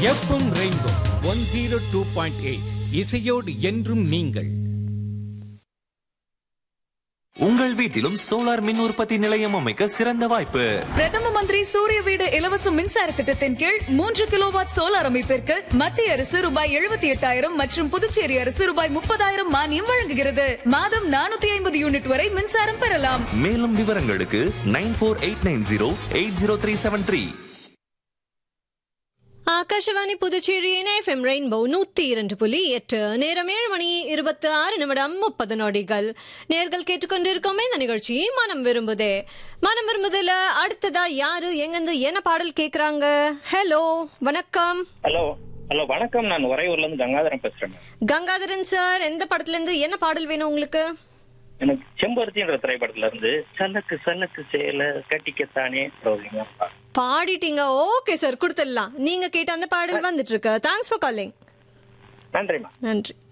FM rainbow one zero two point eight இசையோடு என்றும் நீங்கள் உங்கள் வீட்டிலும் சோலார் மின் உற்பத்தி நிலையம் அமைக்க சிறந்த வாய்ப்பு பிரதம மந்திரி சூரிய வீடு இலவச மின்சார திட்டத்தின் கீழ் மூன்று கிலோவாட் சோலார் அமைப்பிற்கு மத்திய அரசு ரூபாய் எழுபத்தி எட்டாயிரம் மற்றும் புதுச்சேரி அரசு ரூபாய் முப்பதாயிரம் மானியம் வழங்குகிறது மாதம் நானூத்தி ஐம்பது யூனிட் வரை மின்சாரம் பெறலாம் மேலும் விவரங்களுக்கு nine four eight nine zero eight zero three seven three Akashvani புதுச்சேரியின் எஃப்எம் ரெயின்போ நூத்தி இரண்டு புள்ளி எட்டு நேரம் ஏழு மணி இருபத்தி ஆறு நிமிடம் முப்பது நொடிகள் நேர்கள் கேட்டுக்கொண்டிருக்கோம் இந்த நிகழ்ச்சி மனம் விரும்புதே மனம் விரும்புதுல அடுத்ததா யாரு எங்கிருந்து என்ன பாடல் கேக்குறாங்க ஹலோ வணக்கம் ஹலோ ஹலோ வணக்கம் நான் உறையூர்ல இருந்து கங்காதரன் பேசுறேன் கங்காதரன் சார் எந்த படத்துல இருந்து என்ன பாடல் வேணும் உங்களுக்கு எனக்கு செம்பருத்தின்ற திரைப்படத்துல இருந்து சல்லக்கு சல்லக்கு சேல கட்டிக்கத்தானே அப்படிங்க பாடிட்டீங்க ஓகே சார் கொடுத்துடலாம் நீங்க கேட்ட அந்த பாடல் வந்துட்டு இருக்கு தேங்க்ஸ் ஃபார் காலிங் நன்றிம்மா நன்றி